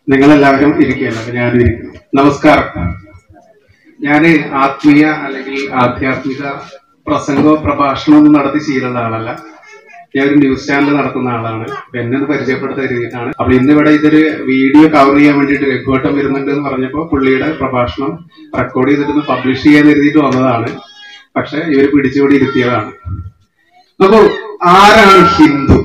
നിങ്ങളെല്ലാവരും ഇരിക്കുകയല്ല അപ്പൊ ഞാനും ഇരിക്കുന്നു നമസ്കാരം ഞാന് ആത്മീയ അല്ലെങ്കിൽ ആധ്യാത്മിക പ്രസംഗോ പ്രഭാഷണമോ ഒന്നും നടത്തി ശീലമുള്ള ആളല്ല ഞാൻ ഒരു ന്യൂസ് ചാനൽ നടത്തുന്ന ആളാണ് അപ്പൊ എന്നെ ഒന്ന് പരിചയപ്പെടുത്താൻ കരുതിയിട്ടാണ് അപ്പൊ ഇന്ന് ഇവിടെ ഇതൊരു വീഡിയോ കവർ ചെയ്യാൻ വേണ്ടിയിട്ട് രഘുവട്ടം വരുന്നുണ്ട് എന്ന് പറഞ്ഞപ്പോൾ പുള്ളിയുടെ പ്രഭാഷണം റെക്കോർഡ് ചെയ്തിട്ട് പബ്ലിഷ് ചെയ്യാൻ കരുതിയിട്ട് വന്നതാണ് പക്ഷെ ഇവര് പിടിച്ചുകൂടി ഇരുത്തിയതാണ് അപ്പോ ആരാണ് ഹിന്ദു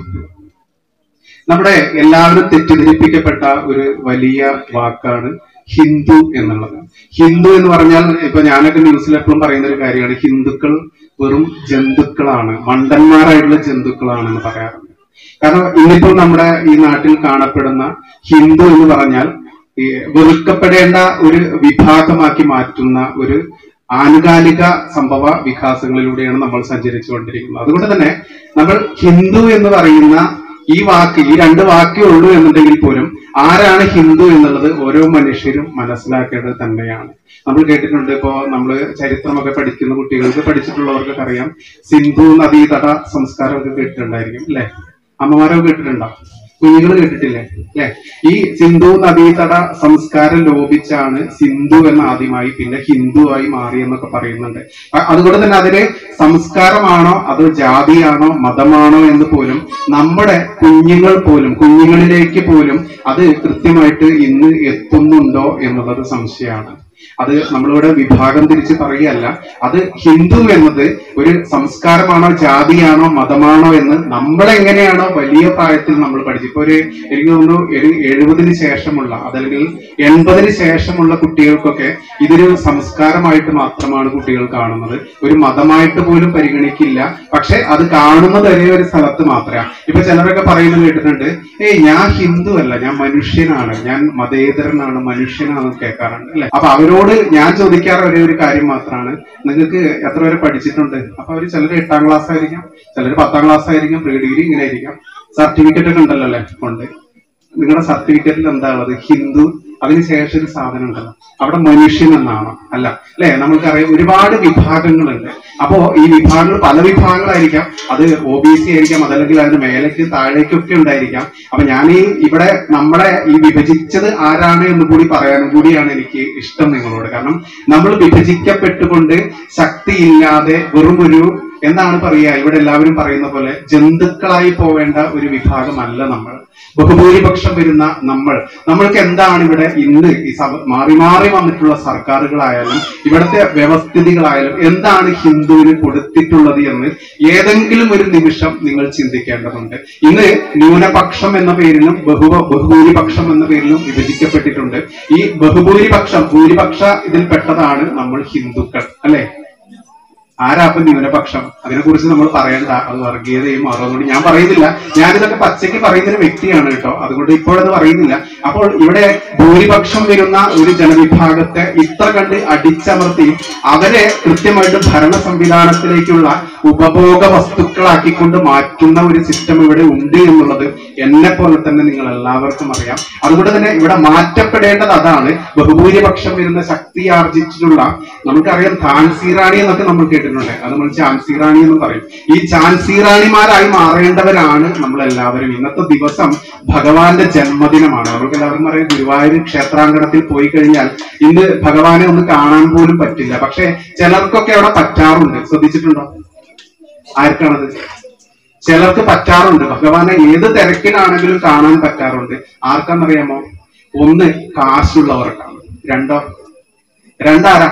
നമ്മുടെ എല്ലാവരും തെറ്റിദ്ധരിപ്പിക്കപ്പെട്ട ഒരു വലിയ വാക്കാണ് ഹിന്ദു എന്നുള്ളത് ഹിന്ദു എന്ന് പറഞ്ഞാൽ ഇപ്പൊ ഞാനൊക്കെ ന്യൂസിൽ എപ്പോഴും പറയുന്ന ഒരു കാര്യമാണ് ഹിന്ദുക്കൾ വെറും ജന്തുക്കളാണ് മണ്ടന്മാരായിട്ടുള്ള ജന്തുക്കളാണ് എന്ന് പറയാറുണ്ട് കാരണം ഇന്നിപ്പോൾ നമ്മുടെ ഈ നാട്ടിൽ കാണപ്പെടുന്ന ഹിന്ദു എന്ന് പറഞ്ഞാൽ ഈ വെറുക്കപ്പെടേണ്ട ഒരു വിഭാഗമാക്കി മാറ്റുന്ന ഒരു ആനുകാലിക സംഭവ വികാസങ്ങളിലൂടെയാണ് നമ്മൾ സഞ്ചരിച്ചുകൊണ്ടിരിക്കുന്നത് അതുകൊണ്ട് തന്നെ നമ്മൾ ഹിന്ദു എന്ന് പറയുന്ന ഈ വാക്ക് ഈ രണ്ട് വാക്കേ ഉള്ളൂ എന്നുണ്ടെങ്കിൽ പോലും ആരാണ് ഹിന്ദു എന്നുള്ളത് ഓരോ മനുഷ്യരും മനസ്സിലാക്കേണ്ടത് തന്നെയാണ് നമ്മൾ കേട്ടിട്ടുണ്ട് ഇപ്പോ നമ്മൾ ചരിത്രമൊക്കെ പഠിക്കുന്ന കുട്ടികൾക്ക് പഠിച്ചിട്ടുള്ളവർക്കൊക്കെ അറിയാം സിന്ധു നദീതട സംസ്കാരമൊക്കെ കേട്ടിട്ടുണ്ടായിരിക്കും അല്ലെ അമ്മമാരൊക്കെ കേട്ടിട്ടുണ്ടോ കുഞ്ഞുങ്ങൾ കേട്ടിട്ടില്ലേ അല്ലെ ഈ സിന്ധു നദീതട സംസ്കാരം ലോപിച്ചാണ് സിന്ധു എന്ന ആദ്യമായി പിന്നെ ഹിന്ദുവായി മാറി എന്നൊക്കെ പറയുന്നുണ്ട് അ- അതുകൊണ്ട് തന്നെ അതിന് സംസ്കാരമാണോ അതോ ജാതിയാണോ മതമാണോ എന്ന് പോലും നമ്മുടെ കുഞ്ഞുങ്ങൾ പോലും കുഞ്ഞുങ്ങളിലേക്ക് പോലും അത് കൃത്യമായിട്ട് ഇന്ന് എത്തുന്നുണ്ടോ എന്നുള്ളത് സംശയമാണ് അത് നമ്മളിവിടെ വിഭാഗം തിരിച്ച് പറയുകയല്ല അത് ഹിന്ദു എന്നത് ഒരു സംസ്കാരമാണോ ജാതിയാണോ മതമാണോ എന്ന് നമ്മളെങ്ങനെയാണോ വലിയ പ്രായത്തിൽ നമ്മൾ പഠിച്ചു ഇപ്പൊ ഒരു എനിക്ക് തോന്നുന്നു ഒരു എഴുപതിന് ശേഷമുള്ള അതല്ലെങ്കിൽ എൺപതിന് ശേഷമുള്ള കുട്ടികൾക്കൊക്കെ ഇതൊരു സംസ്കാരമായിട്ട് മാത്രമാണ് കുട്ടികൾ കാണുന്നത് ഒരു മതമായിട്ട് പോലും പരിഗണിക്കില്ല പക്ഷെ അത് കാണുന്നത് ഒരേ ഒരു സ്ഥലത്ത് മാത്രമാണ് ഇപ്പൊ ചിലരൊക്കെ പറയുന്നത് കേട്ടിട്ടുണ്ട് ഏയ് ഞാൻ ഹിന്ദു അല്ല ഞാൻ മനുഷ്യനാണ് ഞാൻ മതേതരനാണ് മനുഷ്യനാണെന്ന് കേൾക്കാറുണ്ട് അല്ലെ അപ്പൊ അവരോട് ഞാൻ ചോദിക്കാറ് ഒരേ ഒരു കാര്യം മാത്രമാണ് നിങ്ങൾക്ക് എത്ര വരെ പഠിച്ചിട്ടുണ്ട് അപ്പൊ അവര് ചിലർ എട്ടാം ക്ലാസ് ആയിരിക്കാം ചിലർ പത്താം ക്ലാസ് ആയിരിക്കും പ്രീ ഡിഗ്രി ഇങ്ങനെ ആയിരിക്കാം സർട്ടിഫിക്കറ്റ് ഒക്കെ ഉണ്ടല്ലോ അല്ലെ ഉണ്ട് നിങ്ങളുടെ സർട്ടിഫിക്കറ്റിൽ എന്താ ഉള്ളത് ഹിന്ദു അതിനുശേഷം ഒരു സാധനം ഉണ്ടല്ലോ അവിടെ മനുഷ്യൻ എന്നാണ് അല്ല അല്ലെ നമ്മൾക്കറിയാം ഒരുപാട് വിഭാഗങ്ങളുണ്ട് അപ്പോ ഈ വിഭാഗങ്ങൾ പല വിഭാഗങ്ങളായിരിക്കാം അത് ഒ ബി സി ആയിരിക്കാം അതല്ലെങ്കിൽ അതിന് മേലേക്ക് താഴേക്കൊക്കെ ഉണ്ടായിരിക്കാം അപ്പൊ ഞാൻ ഈ ഇവിടെ നമ്മളെ ഈ വിഭജിച്ചത് ആരാണ് എന്ന് കൂടി പറയാനും കൂടിയാണ് എനിക്ക് ഇഷ്ടം നിങ്ങളോട് കാരണം നമ്മൾ വിഭജിക്കപ്പെട്ടുകൊണ്ട് ശക്തിയില്ലാതെ വെറും ഒരു എന്താണ് പറയുക ഇവിടെ എല്ലാവരും പറയുന്ന പോലെ ജന്തുക്കളായി പോവേണ്ട ഒരു വിഭാഗമല്ല നമ്മൾ ബഹുഭൂരിപക്ഷം വരുന്ന നമ്മൾ നമ്മൾക്ക് എന്താണ് ഇവിടെ ഇന്ന് ഈ സഭ മാറി മാറി വന്നിട്ടുള്ള സർക്കാരുകളായാലും ഇവിടുത്തെ വ്യവസ്ഥിതികളായാലും എന്താണ് ഹിന്ദുവിന് കൊടുത്തിട്ടുള്ളത് എന്ന് ഏതെങ്കിലും ഒരു നിമിഷം നിങ്ങൾ ചിന്തിക്കേണ്ടതുണ്ട് ഇന്ന് ന്യൂനപക്ഷം എന്ന പേരിലും ബഹു ബഹുഭൂരിപക്ഷം എന്ന പേരിലും വിഭജിക്കപ്പെട്ടിട്ടുണ്ട് ഈ ബഹുഭൂരിപക്ഷം ഭൂരിപക്ഷ ഇതിൽപ്പെട്ടതാണ് നമ്മൾ ഹിന്ദുക്കൾ അല്ലെ ആരാ അപ്പൊ ന്യൂനപക്ഷം അതിനെക്കുറിച്ച് നമ്മൾ പറയണ്ട അത് വർഗീയതയും അതുകൊണ്ട് ഞാൻ പറയുന്നില്ല ഞാനിതൊക്കെ പച്ചയ്ക്ക് പറയുന്ന ഒരു വ്യക്തിയാണ് കേട്ടോ അതുകൊണ്ട് ഇപ്പോഴത് പറയുന്നില്ല അപ്പോൾ ഇവിടെ ഭൂരിപക്ഷം വരുന്ന ഒരു ജനവിഭാഗത്തെ ഇത്ര കണ്ട് അടിച്ചമർത്തി അവരെ കൃത്യമായിട്ട് ഭരണ സംവിധാനത്തിലേക്കുള്ള ഉപഭോഗ വസ്തുക്കളാക്കിക്കൊണ്ട് മാറ്റുന്ന ഒരു സിസ്റ്റം ഇവിടെ ഉണ്ട് എന്നുള്ളത് എന്നെ പോലെ തന്നെ നിങ്ങൾ എല്ലാവർക്കും അറിയാം അതുകൊണ്ട് തന്നെ ഇവിടെ മാറ്റപ്പെടേണ്ടത് അതാണ് ബഹുഭൂരിപക്ഷം വരുന്ന ശക്തി ആർജിച്ചിട്ടുള്ള നമുക്കറിയാം ഝാൻസി റാണി എന്നൊക്കെ നമ്മൾ കേട്ടിട്ടുണ്ട് അത് നമ്മൾ ഝാൻസി റാണി എന്ന് പറയും ഈ ഝാൻസി റാണിമാരായി മാറേണ്ടവരാണ് നമ്മൾ എല്ലാവരും ഇന്നത്തെ ദിവസം ഭഗവാന്റെ ജന്മദിനമാണ് നമുക്ക് എല്ലാവർക്കും അറിയാം ഗുരുവായൂർ ക്ഷേത്രാങ്കണത്തിൽ പോയി കഴിഞ്ഞാൽ ഇന്ന് ഭഗവാനെ ഒന്ന് കാണാൻ പോലും പറ്റില്ല പക്ഷെ ചിലർക്കൊക്കെ അവിടെ പറ്റാറുണ്ട് ശ്രദ്ധിച്ചിട്ടുണ്ടോ ആർക്കാണത് ചിലർക്ക് പറ്റാറുണ്ട് ഭഗവാനെ ഏത് തിരക്കിലാണെങ്കിലും കാണാൻ പറ്റാറുണ്ട് ആർക്കാന്നറിയാമോ ഒന്ന് കാശുള്ളവർക്കാണ് രണ്ടോ രണ്ടാരാ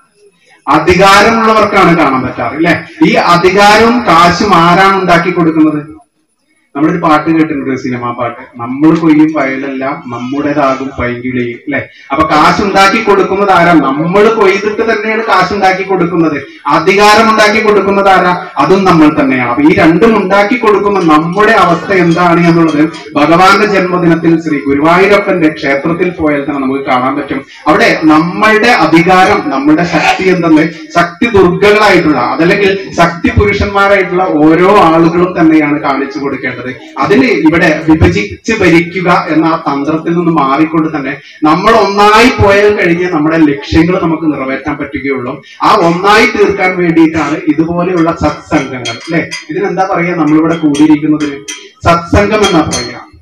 അധികാരമുള്ളവർക്കാണ് കാണാൻ പറ്റാറ് അല്ലെ ഈ അധികാരവും കാശും ആരാണ് ഉണ്ടാക്കി കൊടുക്കുന്നത് നമ്മളൊരു പാട്ട് കേട്ടിട്ടുണ്ട് ഒരു സിനിമാ പാട്ട് നമ്മൾ കൊയ്യും വയലെല്ലാം നമ്മുടേതാകും പൈങ്കിളിയും അല്ലെ അപ്പൊ കാശുണ്ടാക്കി കൊടുക്കുന്നത് ആരാ നമ്മൾ കൊയ്തിട്ട് തന്നെയാണ് കാശുണ്ടാക്കി കൊടുക്കുന്നത് അധികാരം ഉണ്ടാക്കി കൊടുക്കുന്നത് ആരാ അതും നമ്മൾ തന്നെയാണ് അപ്പൊ ഈ രണ്ടും ഉണ്ടാക്കി കൊടുക്കുന്ന നമ്മുടെ അവസ്ഥ എന്താണ് എന്നുള്ളത് ഭഗവാന്റെ ജന്മദിനത്തിൽ ശ്രീ ഗുരുവായൂരപ്പന്റെ ക്ഷേത്രത്തിൽ പോയാൽ തന്നെ നമുക്ക് കാണാൻ പറ്റും അവിടെ നമ്മളുടെ അധികാരം നമ്മുടെ ശക്തി എന്തെന്ന് ശക്തി ദുർഗകളായിട്ടുള്ള അതല്ലെങ്കിൽ ശക്തി പുരുഷന്മാരായിട്ടുള്ള ഓരോ ആളുകളും തന്നെയാണ് കാണിച്ചു കൊടുക്കേണ്ടത് അതിന് ഇവിടെ വിഭജിച്ച് ഭരിക്കുക എന്ന ആ തന്ത്രത്തിൽ നിന്ന് മാറിക്കൊണ്ട് തന്നെ നമ്മൾ ഒന്നായി പോയാൽ കഴിഞ്ഞ് നമ്മുടെ ലക്ഷ്യങ്ങൾ നമുക്ക് നിറവേറ്റാൻ പറ്റുകയുള്ളൂ ആ ഒന്നായി തീർക്കാൻ വേണ്ടിയിട്ടാണ് ഇതുപോലെയുള്ള സത്സംഗങ്ങൾ അല്ലെ ഇതിനെന്താ പറയാ നമ്മളിവിടെ കൂടിയിരിക്കുന്നതിന് സത്സംഗം എന്നാ പറയാ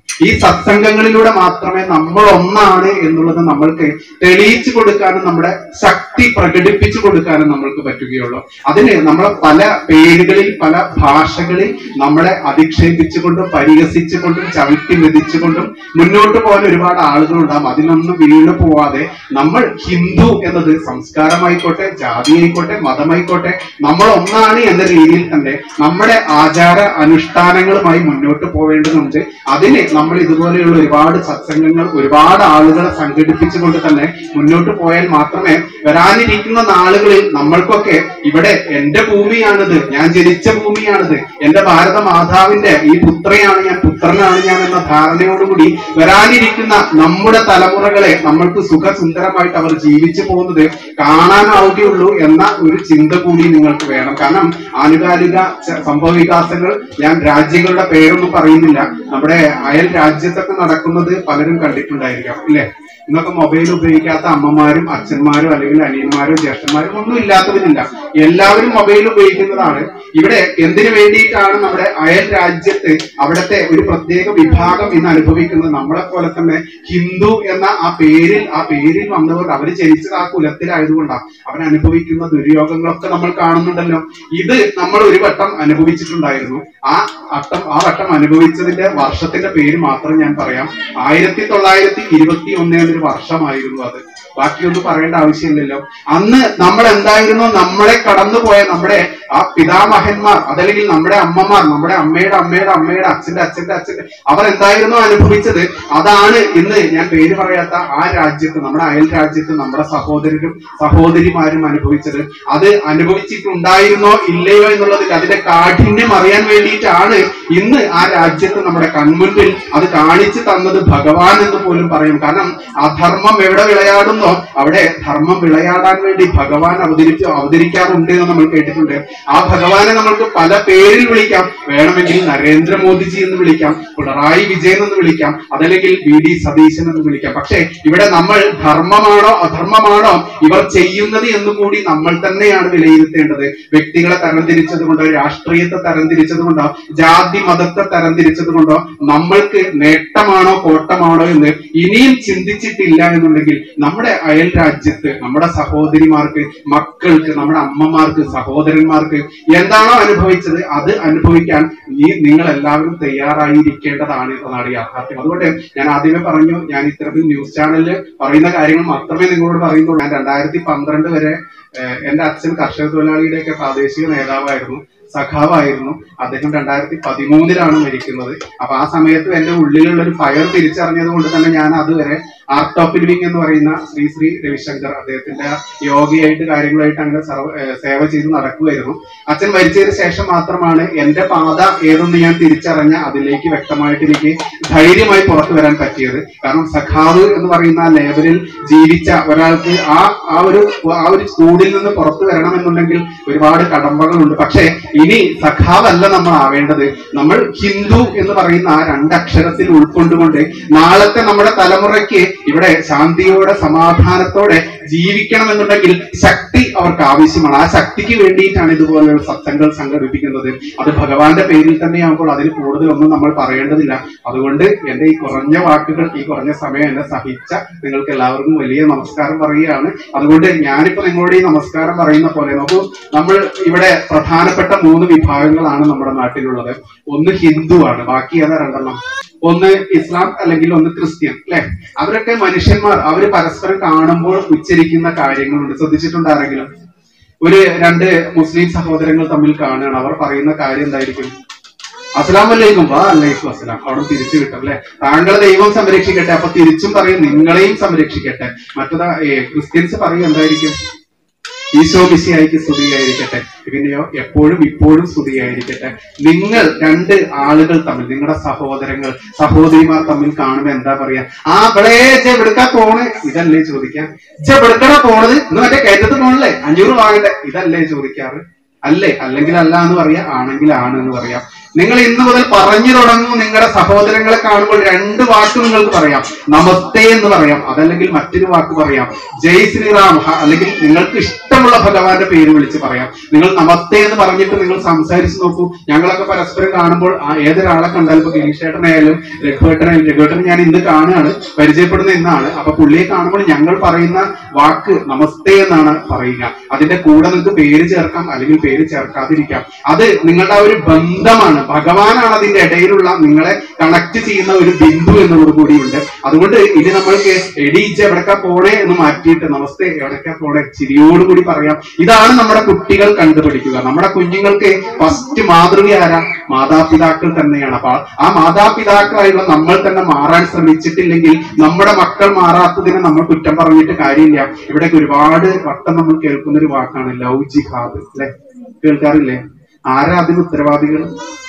ഈ സത്സംഗങ്ങളിലൂടെ മാത്രമേ നമ്മൾ ഒന്നാണ് എന്നുള്ളത് നമ്മൾക്ക് തെളിയിച്ചു കൊടുക്കാനും നമ്മുടെ ശക്തി പ്രകടിപ്പിച്ചു കൊടുക്കാനും നമ്മൾക്ക് പറ്റുകയുള്ളൂ അതിന് നമ്മളെ പല പേരുകളിൽ പല ഭാഷകളിൽ നമ്മളെ അധിക്ഷേപിച്ചുകൊണ്ടും പരിഹസിച്ചുകൊണ്ടും ചവിട്ടി മെതിച്ചുകൊണ്ടും മുന്നോട്ട് പോകാൻ ഒരുപാട് ആളുകളുണ്ടാകും അതിനൊന്നും വീണു പോവാതെ നമ്മൾ ഹിന്ദു എന്നത് സംസ്കാരമായിക്കോട്ടെ ജാതിയായിക്കോട്ടെ മതമായിക്കോട്ടെ നമ്മൾ ഒന്നാണ് എന്ന രീതിയിൽ തന്നെ നമ്മുടെ ആചാര അനുഷ്ഠാനങ്ങളുമായി മുന്നോട്ട് പോവേണ്ടതുണ്ട് അതിന് നമ്മൾ ഇതുപോലെയുള്ള ഒരുപാട് സത്സംഗങ്ങൾ ഒരുപാട് ആളുകളെ സംഘടിപ്പിച്ചുകൊണ്ട് തന്നെ മുന്നോട്ട് പോയാൽ മാത്രമേ വരാനിരിക്കുന്ന നാളുകളിൽ നമ്മൾക്കൊക്കെ ഇവിടെ എന്റെ ഭൂമിയാണിത് ഞാൻ ജനിച്ച ഭൂമിയാണിത് എന്റെ ഭാരത മാതാവിന്റെ ഈ പുത്രയാണ് ഞാൻ പുത്രനാണ് ഞാൻ എന്ന ധാരണയോടുകൂടി വരാനിരിക്കുന്ന നമ്മുടെ തലമുറകളെ നമ്മൾക്ക് സുഖസുന്ദരമായിട്ട് അവർ ജീവിച്ചു പോകുന്നത് കാണാനാവുകയുള്ളൂ എന്ന ഒരു ചിന്ത കൂടി നിങ്ങൾക്ക് വേണം കാരണം ആനുകാലിക ച- സംഭവ വികാസങ്ങൾ ഞാൻ രാജ്യങ്ങളുടെ പേരൊന്നും പറയുന്നില്ല നമ്മുടെ അയൽ രാജ്യത്തൊക്കെ നടക്കുന്നത് പലരും കണ്ടിട്ടുണ്ടായിരിക്കാം ഇല്ലേ ഇന്നൊക്കെ മൊബൈൽ ഉപയോഗിക്കാത്ത അമ്മമാരും അച്ഛന്മാരും അല്ലെങ്കിൽ അനിയന്മാരും ജ്യേഷ്ഠന്മാരും ഒന്നും ഇല്ലാത്തവരില്ല എല്ലാവരും മൊബൈൽ ഉപയോഗിക്കുന്നതാണ് ഇവിടെ എന്തിനു വേണ്ടിയിട്ടാണ് നമ്മുടെ അയൽ രാജ്യത്ത് അവിടുത്തെ ഒരു പ്രത്യേക വിഭാഗം ഇന്ന് അനുഭവിക്കുന്നത് നമ്മളെ പോലെ തന്നെ ഹിന്ദു എന്ന ആ പേരിൽ ആ പേരിൽ വന്നവർ അവർ ജനിച്ചത് ആ കുലത്തിലായതുകൊണ്ടാണ് അവൻ അനുഭവിക്കുന്ന ദുര്യോഗങ്ങളൊക്കെ നമ്മൾ കാണുന്നുണ്ടല്ലോ ഇത് നമ്മൾ ഒരു വട്ടം അനുഭവിച്ചിട്ടുണ്ടായിരുന്നു ആ വട്ടം ആ വട്ടം അനുഭവിച്ചതിന്റെ വർഷത്തിന്റെ പേര് മാത്രം ഞാൻ പറയാം ആയിരത്തി തൊള്ളായിരത്തി ഇരുപത്തി ഒന്ന് എന്നൊരു വർഷമായിരുന്നു അത് ബാക്കിയൊന്നും പറയേണ്ട ആവശ്യമില്ലല്ലോ അന്ന് നമ്മൾ എന്തായിരുന്നു നമ്മളെ കടന്നുപോയ നമ്മുടെ ആ പിതാമഹന്മാർ അതല്ലെങ്കിൽ നമ്മുടെ അമ്മമാർ നമ്മുടെ അമ്മയുടെ അമ്മയുടെ അമ്മയുടെ അച്ഛന്റെ അച്ഛന്റെ അച്ഛന്റെ അവർ എന്തായിരുന്നു അനുഭവിച്ചത് അതാണ് ഇന്ന് ഞാൻ പേര് പറയാത്ത ആ രാജ്യത്ത് നമ്മുടെ അയൽ രാജ്യത്ത് നമ്മുടെ സഹോദരരും സഹോദരിമാരും അനുഭവിച്ചത് അത് അനുഭവിച്ചിട്ടുണ്ടായിരുന്നോ ഇല്ലയോ എന്നുള്ളതിൽ അതിന്റെ കാഠിന്യം അറിയാൻ വേണ്ടിയിട്ടാണ് ഇന്ന് ആ രാജ്യത്ത് നമ്മുടെ കൺമുൻപിൽ അത് കാണിച്ചു തന്നത് ഭഗവാൻ എന്ന് പോലും പറയും കാരണം അധർമ്മം എവിടെ വിളയാടുന്നോ അവിടെ ധർമ്മം വിളയാടാൻ വേണ്ടി ഭഗവാൻ അവതരിച്ച് അവതരിക്കാറുണ്ട് എന്ന് നമ്മൾ കേട്ടിട്ടുണ്ട് ആ ഭഗവാനെ നമ്മൾക്ക് പല പേരിൽ വിളിക്കാം വേണമെങ്കിൽ നരേന്ദ്രമോദിജി എന്ന് വിളിക്കാം പിണറായി വിജയൻ എന്ന് വിളിക്കാം അതല്ലെങ്കിൽ വി ഡി സതീശൻ എന്ന് വിളിക്കാം പക്ഷേ ഇവിടെ നമ്മൾ ധർമ്മമാണോ അധർമ്മമാണോ ഇവർ ചെയ്യുന്നത് എന്ന് കൂടി നമ്മൾ തന്നെയാണ് വിലയിരുത്തേണ്ടത് വ്യക്തികളെ തരംതിരിച്ചത് കൊണ്ടോ രാഷ്ട്രീയത്തെ തരംതിരിച്ചത് കൊണ്ടോ ജാതി മതത്തെ തരംതിരിച്ചത് കൊണ്ടോ നമ്മൾക്ക് നേട്ടമാണോ കോട്ടമാണോ എന്ന് ഇനിയും ചിന്തിച്ചിട്ടില്ല എന്നുണ്ടെങ്കിൽ നമ്മുടെ അയൽ രാജ്യത്ത് നമ്മുടെ സഹോദരിമാർക്ക് മക്കൾക്ക് നമ്മുടെ അമ്മമാർക്ക് സഹോദരന്മാർക്ക് എന്താണോ അനുഭവിച്ചത് അത് അനുഭവിക്കാൻ നീ നിങ്ങൾ എല്ലാവരും തയ്യാറായിരിക്കേണ്ടതാണ് എന്നതാണ് യാഥാർത്ഥ്യം അതുകൊണ്ട് ഞാൻ ആദ്യമേ പറഞ്ഞു ഞാൻ ഇത്തരത്തിൽ ന്യൂസ് ചാനലിൽ പറയുന്ന കാര്യങ്ങൾ മാത്രമേ നിങ്ങളോട് പറയുന്നുള്ളൂ ഞാൻ രണ്ടായിരത്തി പന്ത്രണ്ട് വരെ ഏഹ്, എന്റെ അച്ഛൻ കർഷക തൊഴിലാളിയുടെയൊക്കെ പ്രാദേശിക നേതാവായിരുന്നു സഖാവായിരുന്നു അദ്ദേഹം രണ്ടായിരത്തി പതിമൂന്നിലാണ് മരിക്കുന്നത് അപ്പൊ ആ സമയത്ത് എന്റെ ഉള്ളിലുള്ള ഒരു ഫയർ തിരിച്ചറിഞ്ഞത് കൊണ്ട് തന്നെ ഞാൻ അതുവരെ ആർട്ട് ഓഫ് ലിവിംഗ് എന്ന് പറയുന്ന ശ്രീ ശ്രീ രവിശങ്കർ അദ്ദേഹത്തിന്റെ യോഗയായിട്ട് കാര്യങ്ങളായിട്ട് അങ്ങനെ സർവ ഏഹ് സേവ ചെയ്ത് നടക്കുമായിരുന്നു അച്ഛൻ മരിച്ചതിന് ശേഷം മാത്രമാണ് എന്റെ പാത ഏതെന്ന് ഞാൻ തിരിച്ചറിഞ്ഞ അതിലേക്ക് വ്യക്തമായിട്ട് എനിക്ക് ധൈര്യമായി പുറത്തു വരാൻ പറ്റിയത് കാരണം സഖാവ് എന്ന് പറയുന്ന ആ ലേബലിൽ ജീവിച്ച ഒരാൾക്ക് ആ ആ ഒരു ആ ഒരു സ്കൂളിൽ നിന്ന് പുറത്തു വരണമെന്നുണ്ടെങ്കിൽ ഒരുപാട് കടമ്പകളുണ്ട് പക്ഷേ ഇനി സഖാവല്ല നമ്മൾ ആവേണ്ടത് നമ്മൾ ഹിന്ദു എന്ന് പറയുന്ന ആ രണ്ടക്ഷരത്തിൽ ഉൾക്കൊണ്ടുകൊണ്ട് നാളത്തെ നമ്മുടെ തലമുറയ്ക്ക് ഇവിടെ ശാന്തിയോടെ സമാധാനത്തോടെ ജീവിക്കണമെന്നുണ്ടെങ്കിൽ ശക്തി അവർക്ക് ആവശ്യമാണ് ആ ശക്തിക്ക് വേണ്ടിയിട്ടാണ് ഇതുപോലെയുള്ള സത്സംഗങ്ങൾ സംഘടിപ്പിക്കുന്നത് അത് ഭഗവാന്റെ പേരിൽ തന്നെയാകുമ്പോൾ അതിൽ കൂടുതലൊന്നും നമ്മൾ പറയേണ്ടതില്ല അതുകൊണ്ട് എന്റെ ഈ കുറഞ്ഞ വാക്കുകൾ ഈ കുറഞ്ഞ സമയം എന്നെ സഹിച്ച നിങ്ങൾക്ക് എല്ലാവർക്കും വലിയ നമസ്കാരം പറയുകയാണ് അതുകൊണ്ട് ഞാനിപ്പോ നിങ്ങളോട് ഈ നമസ്കാരം പറയുന്ന പോലെ നോക്കൂ നമ്മൾ ഇവിടെ പ്രധാനപ്പെട്ട മൂന്ന് വിഭാഗങ്ങളാണ് നമ്മുടെ നാട്ടിലുള്ളത് ഒന്ന് ഹിന്ദുവാണ് ബാക്കി ഏതാ രണ്ടെണ്ണം ഒന്ന് ഇസ്ലാം അല്ലെങ്കിൽ ഒന്ന് ക്രിസ്ത്യൻ അല്ലെ അവരൊക്കെ മനുഷ്യന്മാർ അവര് പരസ്പരം കാണുമ്പോൾ ഉച്ചരിക്കുന്ന കാര്യങ്ങളുണ്ട് ശ്രദ്ധിച്ചിട്ടുണ്ട് ആരെങ്കിലും ഒരു രണ്ട് മുസ്ലിം സഹോദരങ്ങൾ തമ്മിൽ കാണുകയാണ് അവർ പറയുന്ന കാര്യം എന്തായിരിക്കും അസ്സലാം വലൈക്കും വാ അലൈക്കും അസ്സലാം അവിടെ തിരിച്ചു കിട്ടും അല്ലെ താങ്കളെ ദൈവം സംരക്ഷിക്കട്ടെ അപ്പൊ തിരിച്ചും പറയും നിങ്ങളെയും സംരക്ഷിക്കട്ടെ മറ്റതാ ഏ, ക്രിസ്ത്യൻസ് പറയും എന്തായിരിക്കും ഈശോ മിശിയായിക്ക് സ്തുതിയായിരിക്കട്ടെ പിന്നെയോ എപ്പോഴും ഇപ്പോഴും സ്തുതിയായിരിക്കട്ടെ നിങ്ങൾ രണ്ട് ആളുകൾ തമ്മിൽ നിങ്ങളുടെ സഹോദരങ്ങൾ സഹോദരിമാർ തമ്മിൽ കാണുമ്പോ എന്താ പറയാ ആ ഇവിടെ ചെവിടുക്കാ പോണ് ഇതല്ലേ ചോദിക്കാൻ ചെവിടുക്കട പോണത് ഇന്ന് മറ്റേ കയറ്റത്ത് പോണല്ലേ അഞ്ഞൂറ് വാങ്ങണ്ടേ ഇതല്ലേ ചോദിക്കാറ് അല്ലേ അല്ലെങ്കിൽ അല്ല എന്ന് പറയാ ആണെങ്കിൽ ആണ് എന്ന് പറയാം നിങ്ങൾ ഇന്ന് മുതൽ പറഞ്ഞു തുടങ്ങും നിങ്ങളുടെ സഹോദരങ്ങളെ കാണുമ്പോൾ രണ്ട് വാക്ക് നിങ്ങൾക്ക് പറയാം നമസ്തേ എന്ന് പറയാം അതല്ലെങ്കിൽ മറ്റൊരു വാക്ക് പറയാം ജയ് ശ്രീറാം ഹ- അല്ലെങ്കിൽ നിങ്ങൾക്ക് ഇഷ്ടമുള്ള ഭഗവാന്റെ പേര് വിളിച്ച് പറയാം നിങ്ങൾ നമസ്തേ എന്ന് പറഞ്ഞിട്ട് നിങ്ങൾ സംസാരിച്ച് നോക്കൂ ഞങ്ങളൊക്കെ പരസ്പരം കാണുമ്പോൾ ആ ഏതൊരാളെ കണ്ടാലും ഇപ്പൊ ഗിരീഷേട്ടനായാലും രഘുവേട്ടനായാലും രഘുവേട്ടൻ ഞാൻ ഇന്ന് കാണുകയാണ് പരിചയപ്പെടുന്ന ഇന്നാണ് അപ്പൊ പുള്ളിയെ കാണുമ്പോൾ ഞങ്ങൾ പറയുന്ന വാക്ക് നമസ്തേ എന്നാണ് പറയുക അതിന്റെ കൂടെ നിങ്ങൾക്ക് പേര് ചേർക്കാം അല്ലെങ്കിൽ പേര് ചേർക്കാതിരിക്കാം അത് നിങ്ങളുടെ ആ ഒരു ബന്ധമാണ് ഭഗവാനാണ് അതിന്റെ ഇടയിലുള്ള നിങ്ങളെ കണക്ട് ചെയ്യുന്ന ഒരു ബിന്ദു എന്നുള്ളത് കൂടിയുണ്ട് അതുകൊണ്ട് ഇനി നമ്മൾക്ക് എടീച്ച് എവിടക്കാ പോണേ എന്ന് മാറ്റിയിട്ട് നമസ്തേ എവിടക്കാ പോണേ ചിരിയോടുകൂടി പറയാം ഇതാണ് നമ്മുടെ കുട്ടികൾ കണ്ടുപിടിക്കുക നമ്മുടെ കുഞ്ഞുങ്ങൾക്ക് ഫസ്റ്റ് മാതൃക ആരാ മാതാപിതാക്കൾ തന്നെയാണ് അപ്പൊ ആ മാതാപിതാക്കളായുള്ള നമ്മൾ തന്നെ മാറാൻ ശ്രമിച്ചിട്ടില്ലെങ്കിൽ നമ്മുടെ മക്കൾ മാറാത്തതിന് നമ്മൾ കുറ്റം പറഞ്ഞിട്ട് കാര്യമില്ല ഇവിടെ ഒരുപാട് വട്ടം നമ്മൾ കേൾക്കുന്ന ഒരു വാക്കാണ് ലവ് ജിഹാദ് അല്ലെ കേൾക്കാറില്ലേ ആരാ അതിന് ഉത്തരവാദികൾ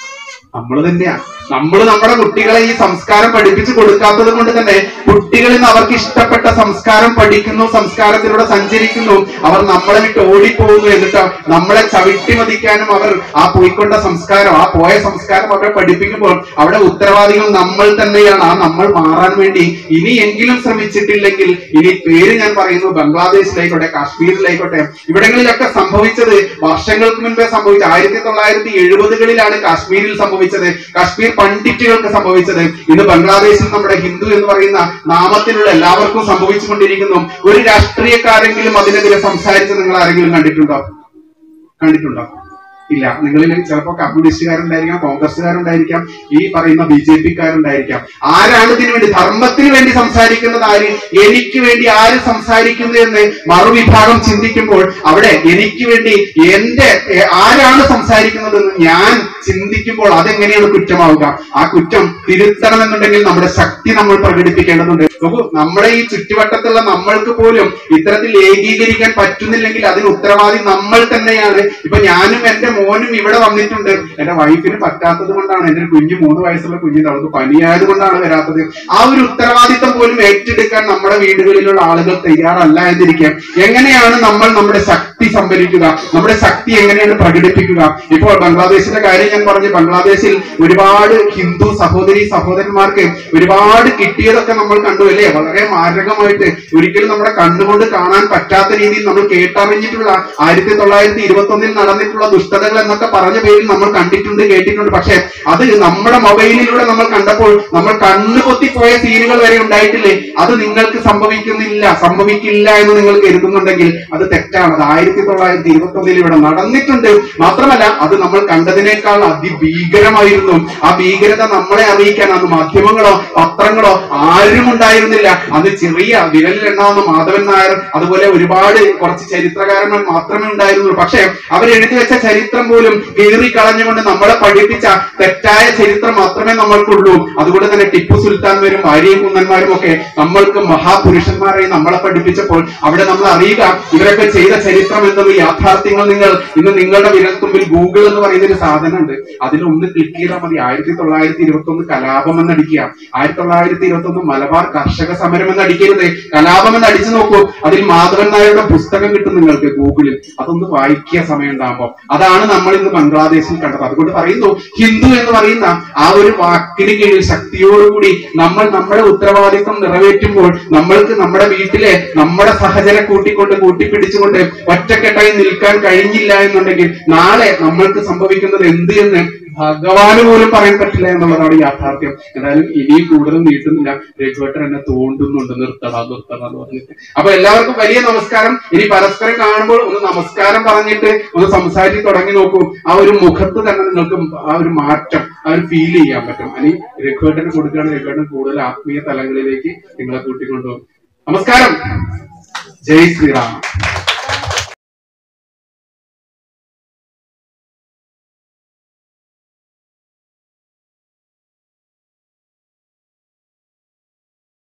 നമ്മൾ തന്നെയാ നമ്മൾ നമ്മുടെ കുട്ടികളെ ഈ സംസ്കാരം പഠിപ്പിച്ചു കൊടുക്കാത്തത് കൊണ്ട് തന്നെ കുട്ടികളിൽ നിന്ന് അവർക്ക് ഇഷ്ടപ്പെട്ട സംസ്കാരം പഠിക്കുന്നു സംസ്കാരത്തിലൂടെ സഞ്ചരിക്കുന്നു അവർ നമ്മളെ വിട്ട് ഓടിപ്പോകുന്നു എന്നിട്ട് നമ്മളെ ചവിട്ടി മതിക്കാനും അവർ ആ പോയിക്കൊണ്ട സംസ്കാരം ആ പോയ സംസ്കാരം അവരെ പഠിപ്പിക്കുമ്പോൾ അവിടെ ഉത്തരവാദികൾ നമ്മൾ തന്നെയാണ് ആ നമ്മൾ മാറാൻ വേണ്ടി ഇനിയെങ്കിലും ശ്രമിച്ചിട്ടില്ലെങ്കിൽ ഇനി പേര് ഞാൻ പറയുന്നു ബംഗ്ലാദേശിലായിക്കോട്ടെ കാശ്മീരിലായിക്കോട്ടെ ഇവിടങ്ങളിലൊക്കെ സംഭവിച്ചത് വർഷങ്ങൾക്ക് മുൻപേ സംഭവിച്ച ആയിരത്തി തൊള്ളായിരത്തി എഴുപതുകളിലാണ് കാശ്മീരിൽ സംഭവിച്ചത് കാശ്മീർ പണ്ഡിറ്റുകൾക്ക് സംഭവിച്ചത് ഇന്ന് ബംഗ്ലാദേശിൽ നമ്മുടെ ഹിന്ദു എന്ന് പറയുന്ന നാമത്തിലുള്ള എല്ലാവർക്കും സംഭവിച്ചുകൊണ്ടിരിക്കുന്നു ഒരു രാഷ്ട്രീയക്കാരെങ്കിലും അതിനെതിരെ സംസാരിച്ച് നിങ്ങൾ ആരെങ്കിലും കണ്ടിട്ടുണ്ടോ കണ്ടിട്ടുണ്ടോ ഇല്ല നിങ്ങളിൽ ചിലപ്പോൾ കമ്മ്യൂണിസ്റ്റുകാരുണ്ടായിരിക്കാം കോൺഗ്രസ്സുകാരുണ്ടായിരിക്കാം ഈ പറയുന്ന ബി ജെ പിക്കാരുണ്ടായിരിക്കാം ആരാണ് ഇതിനു വേണ്ടി ധർമ്മത്തിന് വേണ്ടി സംസാരിക്കുന്നത് ആര് എനിക്ക് വേണ്ടി ആര് സംസാരിക്കുന്നു എന്ന് മറുവിഭാഗം ചിന്തിക്കുമ്പോൾ അവിടെ എനിക്ക് വേണ്ടി എന്റെ എ, ആരാണ് സംസാരിക്കുന്നതെന്ന് ഞാൻ ചിന്തിക്കുമ്പോൾ അതെങ്ങനെയാണ് കുറ്റമാവുക ആ കുറ്റം തിരുത്തണമെന്നുണ്ടെങ്കിൽ നമ്മുടെ ശക്തി നമ്മൾ പ്രകടിപ്പിക്കേണ്ടതുണ്ട് നോക്കൂ നമ്മുടെ ഈ ചുറ്റുവട്ടത്തുള്ള നമ്മൾക്ക് പോലും ഇത്തരത്തിൽ ഏകീകരിക്കാൻ പറ്റുന്നില്ലെങ്കിൽ അതിന് ഉത്തരവാദി നമ്മൾ തന്നെയാണ് ഇപ്പൊ ഞാനും എന്റെ മോനും ഇവിടെ വന്നിട്ടുണ്ട് എന്റെ വൈഫിന് പറ്റാത്തത് കൊണ്ടാണ് എന്റെ ഒരു കുഞ്ഞ് മൂന്ന് വയസ്സുള്ള കുഞ്ഞിന് അവൾക്ക് പനിയായത് കൊണ്ടാണ് വരാത്തത് ആ ഒരു ഉത്തരവാദിത്തം പോലും ഏറ്റെടുക്കാൻ നമ്മുടെ വീടുകളിലുള്ള ആളുകൾ തയ്യാറല്ല എന്നിരിക്കാം എങ്ങനെയാണ് നമ്മൾ നമ്മുടെ ശക്തി സംഭരിക്കുക നമ്മുടെ ശക്തി എങ്ങനെയാണ് പ്രകടിപ്പിക്കുക ഇപ്പോൾ ബംഗ്ലാദേശിന്റെ കാര്യം ഞാൻ പറഞ്ഞു ബംഗ്ലാദേശിൽ ഒരുപാട് ഹിന്ദു സഹോദരി സഹോദരന്മാർക്ക് ഒരുപാട് കിട്ടിയതൊക്കെ നമ്മൾ കണ്ടു അല്ലേ വളരെ മാരകമായിട്ട് ഒരിക്കലും നമ്മുടെ കണ്ണുകൊണ്ട് കാണാൻ പറ്റാത്ത രീതിയിൽ നമ്മൾ കേട്ടറിഞ്ഞിട്ടുള്ള ആയിരത്തി തൊള്ളായിരത്തി ഇരുപത്തി ഒന്നിൽ നടന്നിട്ടുള്ള ദുഷ്ടതകൾ എന്നൊക്കെ പറഞ്ഞ പേരിൽ നമ്മൾ കണ്ടിട്ടുണ്ട് കേട്ടിട്ടുണ്ട് പക്ഷെ അത് നമ്മുടെ മൊബൈലിലൂടെ നമ്മൾ കണ്ടപ്പോൾ നമ്മൾ കണ്ണു പൊത്തിപ്പോയ സീനുകൾ വരെ ഉണ്ടായിട്ടില്ലേ അത് നിങ്ങൾക്ക് സംഭവിക്കുന്നില്ല സംഭവിക്കില്ല എന്ന് നിങ്ങൾ കരുതുന്നുണ്ടെങ്കിൽ അത് തെറ്റാണ് അത് ആയിരത്തി തൊള്ളായിരത്തി ഇരുപത്തി ഒന്നിൽ ഇവിടെ നടന്നിട്ടുണ്ട് മാത്രമല്ല അത് നമ്മൾ കണ്ടതിനേക്കാൾ അതിഭീകരമായിരുന്നു ആ ഭീകരത നമ്മളെ അറിയിക്കാൻ അന്ന് മാധ്യമങ്ങളോ പത്രങ്ങളോ ആരും ഉണ്ടായിരുന്നില്ല അന്ന് ചെറിയ വിരലിലെണ്ണാവുന്ന മാധവൻ നായർ അതുപോലെ ഒരുപാട് കുറച്ച് ചരിത്രകാരന്മാർ മാത്രമേ ഉണ്ടായിരുന്നുള്ളൂ പക്ഷെ അവർ എഴുതി വെച്ച ചരിത്രം പോലും കീറി കളഞ്ഞുകൊണ്ട് നമ്മളെ പഠിപ്പിച്ച തെറ്റായ ചരിത്രം മാത്രമേ നമ്മൾക്കുള്ളൂ അതുകൊണ്ട് തന്നെ ടിപ്പു സുൽത്താൻ വരും ഭാര്യയും കുന്നന്മാരും ഒക്കെ നമ്മൾക്ക് മഹാപുരുഷന്മാരായി നമ്മളെ പഠിപ്പിച്ചപ്പോൾ അവിടെ നമ്മൾ അറിയുക ഇവരൊക്കെ ചെയ്ത ചരിത്രം എന്നത് യാഥാർത്ഥ്യങ്ങൾ നിങ്ങൾ ഇന്ന് നിങ്ങളുടെ വിരൽത്തുമ്പിൽ ഗൂഗിൾ എന്ന് പറയുന്ന ഒരു സാധനമുണ്ട് അതിൽ ഒന്ന് ക്ലിക്ക് ചെയ്താൽ മതി ആയിരത്തി തൊള്ളായിരത്തി ഇരുപത്തി ഒന്ന് കലാപം എന്ന് അടിക്കുക ആയിരത്തി തൊള്ളായിരത്തി ഇരുപത്തി ഒന്ന് മലബാർ കർഷക സമരം എന്ന് അടിക്കരുത് കലാപം എന്ന് അടിച്ചു നോക്കൂ അതിൽ മാധവൻ നായരുടെ പുസ്തകം കിട്ടും നിങ്ങൾക്ക് ഗൂഗിളിൽ അതൊന്ന് വായിക്കുക സമയം ഉണ്ടാകുമ്പോൾ അതാണ് നമ്മൾ ഇന്ന് ബംഗ്ലാദേശിൽ കണ്ടത് അതുകൊണ്ട് പറയുന്നു ഹിന്ദു എന്ന് പറയുന്ന ആ ഒരു വാക്കിന് കീഴിൽ ശക്തിയോടുകൂടി നമ്മൾ നമ്മുടെ ഉത്തരവാദിത്വം നിറവേറ്റുമ്പോൾ നമ്മൾക്ക് നമ്മുടെ വീട്ടിലെ നമ്മുടെ സഹചരെ കൂട്ടിക്കൊണ്ട് കൂട്ടിപ്പിടിച്ചുകൊണ്ട് ഒറ്റക്കെട്ടായി നിൽക്കാൻ കഴിഞ്ഞില്ല എന്നുണ്ടെങ്കിൽ നാളെ നമ്മൾക്ക് സംഭവിക്കുന്നത് എന്ത് എന്ന് ഭഗവാന് പോലും പറയാൻ പറ്റില്ല എന്നുള്ളതാണ് യാഥാർത്ഥ്യം എന്തായാലും ഇനിയും കൂടുതൽ നീട്ടുന്നില്ല രഘുവട്ടൻ എന്നെ തോണ്ടുന്നുണ്ട് നിർത്തട നിർത്തട എന്ന് പറഞ്ഞിട്ട് അപ്പൊ എല്ലാവർക്കും വലിയ നമസ്കാരം ഇനി പരസ്പരം കാണുമ്പോൾ ഒന്ന് നമസ്കാരം പറഞ്ഞിട്ട് ഒന്ന് സംസാരിച്ച് തുടങ്ങി നോക്കൂ ആ ഒരു മുഖത്ത് തന്നെ നിങ്ങൾക്ക് ആ ഒരു മാറ്റം ആ ഒരു ഫീൽ ചെയ്യാൻ പറ്റും അനി രഘുവട്ടന് കൊടുക്കുകയാണ് രഘുവട്ടൻ കൂടുതൽ ആത്മീയ തലങ്ങളിലേക്ക് നിങ്ങളെ കൂട്ടിക്കൊണ്ടുപോകും നമസ്കാരം ജയ് ശ്രീറാം